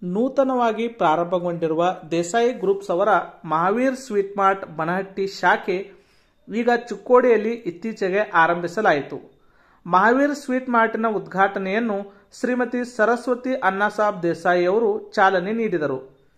ನೂತನವಾಗಿ ಪ್ರಾರಂಭಗೊಂಡಿರುವ ದೇಸಾಯಿ ಗ್ರೂಪ್ಸ್ ಅವರ Mahavir sweet mart Banahatti ಶಾಖೆ ಈಗ ಚಿಕ್ಕೋಡಿಯಲ್ಲಿ ಇತ್ತೀಚೆಗೆ ಆರಂಭಿಸಲಾಯಿತು ಮಹಾವೀರ್ ಸ್ವೀಟ್ ಮಾರ್ಟಿನ ಉದ್ಘಾಟನೆಯನ್ನು ಶ್ರೀಮತಿ ಸರಸ್ವತಿ ಅಣ್ಣಾಸಾಬ್ ದೇಸಾಯಿ ಅವರು ಚಾಲನೆ ನೀಡಿದರು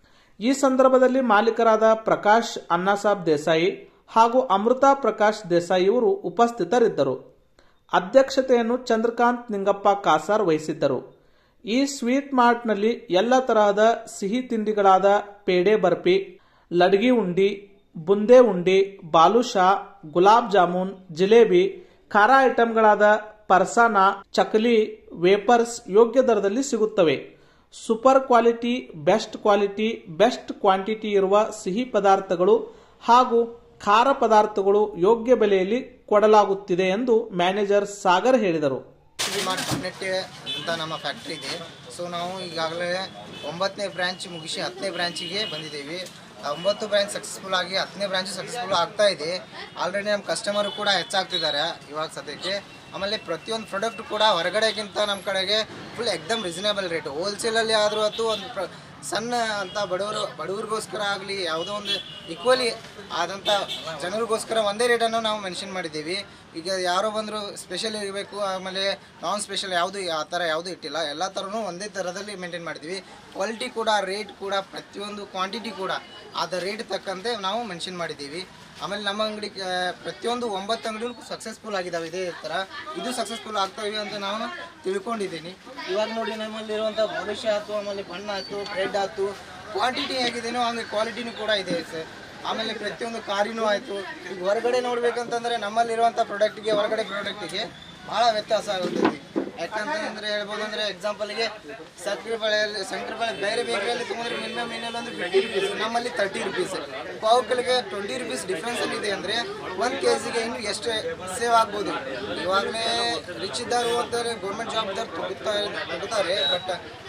ಈ ಸಂದರ್ಭದಲ್ಲಿ ಮಾಲೀಕರಾದ ಪ್ರಕಾಶ್ ಅಣ್ಣಾಸಾಬ್ ದೇಸಾಯಿ ಹಾಗೂ ಅಮೃತಾ ಪ್ರಕಾಶ್ ದೇಸಾಯಿ ಅವರು ಉಪಸ್ಥಿತರಿದ್ದರು ಅಧ್ಯಕ್ಷತೆಯನ್ನು ಚಂದ್ರಕಾಂತ್ ನಿಂಗಪ್ಪ ಕಾಸಾರ್ ವಹಿಸಿದ್ದರು ಈ ಸ್ವೀಟ್ ಮಾರ್ಟ್ನಲ್ಲಿ ಎಲ್ಲ ತರಹದ ಸಿಹಿ ತಿಂಡಿಗಳಾದ ಪೇಡೆ ಬರ್ಫಿ ಲಡ್ಗಿ ಉಂಡಿ ಬುಂದೆ ಉಂಡಿ ಬಾಲುಷಾ ಗುಲಾಬ್ ಜಾಮೂನ್ ಜಿಲೇಬಿ ಖಾರ ಐಟಂಗಳಾದ ಪರ್ಸಾನ ಚಕಲಿ ವೇಪರ್ಸ್ ಯೋಗ್ಯ ದರದಲ್ಲಿ ಸಿಗುತ್ತವೆ super quality best quality best quantity ಇರುವ ಸಿಹಿ ಪದಾರ್ಥಗಳು ಹಾಗೂ ಖಾರ ಪದಾರ್ಥಗಳು ಯೋಗ್ಯ ಬೆಲೆಯಲ್ಲಿ ಕೊಡಲಾಗುತ್ತಿದೆ ಎಂದು ಮ್ಯಾನೇಜರ್ ಸಾಗರ್ ಹೇಳಿದರು ಮಾರ್ಟ್ ಬನ್ನಟ್ಟಿ ಅಂತ ನಮ್ಮ ಫ್ಯಾಕ್ಟ್ರಿ ಇದೆ ಸೊ ನಾವು ಈಗಾಗಲೇ ಒಂಬತ್ತನೇ ಬ್ರಾಂಚ್ ಮುಗಿಸಿ ಹತ್ತನೇ ಬ್ರಾಂಚಿಗೆ ಬಂದಿದ್ದೀವಿ ಆ ಒಂಬತ್ತು ಬ್ರಾಂಚ್ ಸಕ್ಸಸ್ಫುಲ್ ಆಗಿ ಹತ್ತನೇ ಬ್ರಾಂಚ್ ಸಕ್ಸಸ್ಫುಲ್ ಆಗ್ತಾ ಇದೆ ಆಲ್ರೆಡಿ ನಮ್ಮ ಕಸ್ಟಮರ್ ಕೂಡ ಹೆಚ್ಚಾಗ್ತಿದ್ದಾರೆ ಇವಾಗ ಸದ್ಯಕ್ಕೆ ಆಮೇಲೆ ಪ್ರತಿಯೊಂದು ಪ್ರಾಡಕ್ಟ್ ಕೂಡ ಹೊರಗಡೆಗಿಂತ ನಮ್ಮ ಕಡೆಗೆ ಫುಲ್ ಎಕ್ದಮ್ ರೀಸನೇಬಲ್ ರೇಟು ಹೋಲ್ಸೇಲಲ್ಲಿ ಆದರೂ ಅದು ಒಂದು ಪ್ರ ಸಣ್ಣ ಅಂತ ಬಡವರು ಬಡವ್ರಿಗೋಸ್ಕರ ಆಗಲಿ ಯಾವುದೋ ಒಂದು ಈಕ್ವಲಿ ಆದಂಥ ಜನರಿಗೋಸ್ಕರ ಒಂದೇ ರೇಟನ್ನು ನಾವು ಮೆನ್ಷನ್ ಮಾಡಿದ್ದೀವಿ ಈಗ ಯಾರೋ ಬಂದರೂ ಸ್ಪೆಷಲ್ ಇರಬೇಕು ಆಮೇಲೆ ನಾನ್ ಸ್ಪೆಷಲ್ ಯಾವುದು ಆ ಥರ ಯಾವುದೂ ಇಟ್ಟಿಲ್ಲ ಎಲ್ಲ ಥರನೂ ಒಂದೇ ಥರದಲ್ಲಿ ಮೇಂಟೈನ್ ಮಾಡಿದ್ದೀವಿ ಕ್ವಾಲಿಟಿ ಕೂಡ ರೇಟ್ ಕೂಡ ಪ್ರತಿಯೊಂದು ಕ್ವಾಂಟಿಟಿ ಕೂಡ ಅದ ರೇಟ್ ತಕ್ಕಂತೆ ನಾವು ಮೆನ್ಷನ್ ಮಾಡಿದ್ದೀವಿ ಆಮೇಲೆ ನಮ್ಮ ಅಂಗಡಿ ಆ, ಪ್ರತಿಯೊಂದು ಒಂಬತ್ತು ಅಂಗಡಿಗಳು ಸಕ್ಸಸ್ಫುಲ್ ಆಗಿದ್ದಾವೆ ಇದೇ ಥರ ಇದು ಸಕ್ಸಸ್ಫುಲ್ ಆಗ್ತಾವೆ ಅಂತ ನಾನು ತಿಳ್ಕೊಂಡಿದ್ದೀನಿ ಇವಾಗ ನೋಡಿ ನಮ್ಮಲ್ಲಿರುವಂಥ ಭವಿಷ್ಯ ಆಯ್ತು ಆಮೇಲೆ ಬಣ್ಣ ಆಯ್ತು ಬ್ರೆಡ್ ಆಯ್ತು ಕ್ವಾಂಟಿಟಿ ಹೇಗಿದೆಯೋ ಹಂಗೆ ಕ್ವಾಲಿಟಿನೂ ಕೂಡ ಇದೆ ಸರ್ ಆಮೇಲೆ ಪ್ರತಿಯೊಂದು ಕಾರಿನೂ ಆಯಿತು ಈಗ ಹೊರಗಡೆ ನೋಡ್ಬೇಕಂತಂದರೆ ನಮ್ಮಲ್ಲಿರುವಂಥ ಪ್ರಾಡಕ್ಟ್ಗೆ ಹೊರಗಡೆ ಪ್ರಾಡಕ್ಟಿಗೆ ಭಾಳ ವ್ಯತ್ಯಾಸ ಆಗುತ್ತದೆ ಯಾಕಂತಂದ್ರೆ ಹೇಳ್ಬೋದು ಅಂದರೆ ಎಕ್ಸಾಂಪಲ್ಗೆ ಸಕ್ಕರೆ ಬೆಳೆಯಲ್ಲಿ ಸಕ್ಕರೆ ಬೆಳೆ ಬೇರೆ ಬೇಕರಿಯಲ್ಲಿ ತೊಗೊಂಡ್ರೆ ಮಿನಿಮಮ್ ಏನಿಲ್ಲ ಅಂದ್ರೆ ಫಿಫ್ಟಿ ರುಪೀಸ್ ನಮ್ಮಲ್ಲಿ ತರ್ಟಿ ರುಪೀಸ್ ಪಾವುಗಳಿಗೆ ಟ್ವೆಂಟಿ ರುಪೀಸ್ ಡಿಫ್ರೆನ್ಸ್ ಇದೆ ಅಂದರೆ ಒಂದು ಕೆ ಜಿಗೆ ಇನ್ನು ಎಷ್ಟು ಸೇವ್ ಆಗ್ಬೋದು ಇವಾಗಲೇ ರಿಚ್ ಇದ್ದಾರು ಅಂತಾರೆ ಗೌರ್ಮೆಂಟ್ ಜಾಬ್ದಾರು ತಗೋತಾರೆ ಬಟ್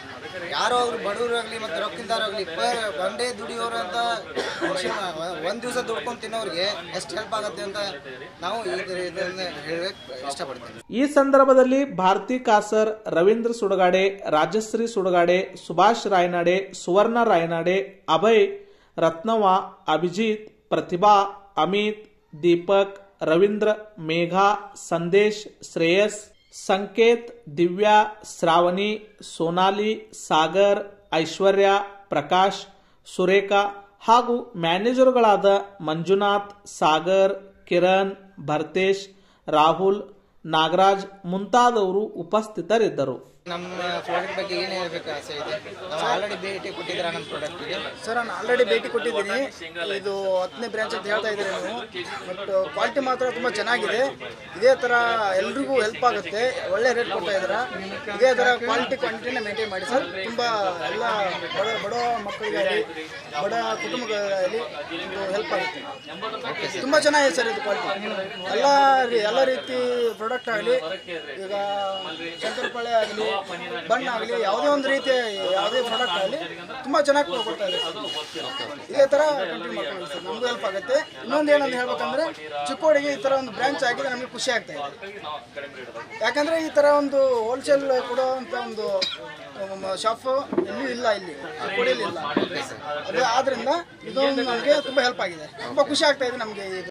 ಯಾರೋ ಅವರು ಬಡವರಾಗಲಿ ಮತ್ತು ರೊಕ್ಕಿದ್ದಾರಾಗಲಿ ಪರ್ ಒನ್ ಡೇ ದುಡಿಯೋರು ಅಂತ ಒಂದು ದಿವಸ ದುಡ್ಕೊಂಡು ತಿನ್ನೋರಿಗೆ ಎಷ್ಟು ಹೆಲ್ಪ್ ಆಗುತ್ತೆ ಅಂತ ನಾವು ಈ ಇದನ್ನ ಹೇಳಕ್ಕೆ ಇಷ್ಟಪಡ್ತೀನಿ ಈ ಸಂದರ್ಭದಲ್ಲಿ ಭಾರತಿ ಕಾಸರ್ ರವೀಂದ್ರ ಸುಡಗಾಡೆ ರಾಜಶ್ರೀ ಸುಡಗಾಡೆ ಸುಭಾಷ್ ರಾಯನಾಡೆ ಸುವರ್ಣ ರಾಯನಾಡೆ ಅಭಯ್ ರತ್ನವ ಅಭಿಜಿತ್ ಪ್ರತಿಭಾ ಅಮಿತ್ ದೀಪಕ್ ರವೀಂದ್ರ ಮೇಘಾ ಸಂದೇಶ್ ಶ್ರೇಯಸ್ ಸಂಕೇತ್ ದಿವ್ಯಾ ಶ್ರಾವಣಿ ಸೋನಾಲಿ ಸಾಗರ್ ಐಶ್ವರ್ಯ ಪ್ರಕಾಶ್ ಸುರೇಖಾ ಹಾಗೂ ಮ್ಯಾನೇಜರ್ಗಳಾದ ಮಂಜುನಾಥ್ ಸಾಗರ್ ಕಿರಣ್ ಭರ್ತೇಶ್ ರಾಹುಲ್ ನಾಗರಾಜ್ ಮುಂತಾದವರು ಉಪಸ್ಥಿತರಿದ್ದರು ನಮ್ಮ ಪ್ರಾಡಕ್ಟ್ ಬಗ್ಗೆ ಏನು ಹೇಳ್ಬೇಕು ಆಸೆ ಇದೆ ನಾವು ಆಲ್ರೆಡಿ ಭೇಟಿ ಕೊಟ್ಟಿದ್ದೀರಾ ನಮ್ಮ ಪ್ರಾಡಕ್ಟ್ಗೆ ಸರ್ ನಾನು ಆಲ್ರೆಡಿ ಭೇಟಿ ಕೊಟ್ಟಿದ್ದೀನಿ ಇದು ಹತ್ತನೇ ಬ್ರಾಂಚ್ ಅಂತ ಹೇಳ್ತಾ ಇದ್ದೀರಿ ನೀವು ಬಟ್ ಕ್ವಾಲಿಟಿ ಮಾತ್ರ ತುಂಬ ಚೆನ್ನಾಗಿದೆ ಇದೇ ಥರ ಎಲ್ರಿಗೂ ಹೆಲ್ಪ್ ಆಗುತ್ತೆ ಒಳ್ಳೆ ರೇಟ್ ಕೊಡ್ತಾ ಇದ್ದೀರಾ ಇದೇ ಥರ ಕ್ವಾಲಿಟಿ ಕ್ವಾಂಟಿಟಿನ ಮೇಂಟೈನ್ ಮಾಡಿ ಸರ್ ತುಂಬ ಎಲ್ಲ ಬಡ ಬಡ ಮಕ್ಕಳಿಗಾಗಲಿ ಬಡ ಕುಟುಂಬಗಳಲ್ಲಿ ಇದು ಹೆಲ್ಪ್ ಆಗುತ್ತೆ ತುಂಬ ಚೆನ್ನಾಗಿದೆ ಸರ್ ಇದು ಕ್ವಾಲಿಟಿ ಎಲ್ಲ ರೀ- ಎಲ್ಲ ರೀತಿ ಪ್ರಾಡಕ್ಟ್ ಆಗಲಿ ಈಗ ಶಂಕರಪಾಳೆ ಆಗಲಿ ಬಣ್ಣ ಆಗಲಿ ಯಾವುದೇ ಒಂದು ರೀತಿಯ ಯಾವುದೇ ಪ್ರಾಡಕ್ಟ್ ಆಗಲಿ ತುಂಬ ಚೆನ್ನಾಗಿ ಕೊಡ್ತಾ ಇದೆ ಸರ್. ಇದೇ ಥರ ಕಂಟಿನ್ಯೂ ಮಾಡ್ಕೊಳ್ಳಿ ಸರ್ ನಮಗೂ ಹೆಲ್ಪ್ ಆಗುತ್ತೆ ಇನ್ನೊಂದು ಏನಂತ ಹೇಳ್ಬೇಕಂದ್ರೆ ಚಿಕ್ಕೋಡಿಗೆ ಈ ಥರ ಒಂದು ಬ್ರಾಂಚ್ ಆಗಿದೆ ನಮಗೆ ಖುಷಿ ಆಗ್ತಾ ಇದೆ ಯಾಕಂದ್ರೆ ಈ ಥರ ಒಂದು ಹೋಲ್ಸೇಲ್ ಕೊಡುವಂಥ ಒಂದು ಶಾಪ್ ಎಲ್ಲೂ ಇಲ್ಲ ಇಲ್ಲಿ ಚಿಕ್ಕೋಡಿಯಲ್ಲಿ ಇಲ್ಲ ಅದೇ ಆದ್ರಿಂದ ಇದು ನಮಗೆ ತುಂಬ ಹೆಲ್ಪ್ ಆಗಿದೆ ತುಂಬ ಖುಷಿ ಆಗ್ತಾ ಇದೆ ನಮಗೆ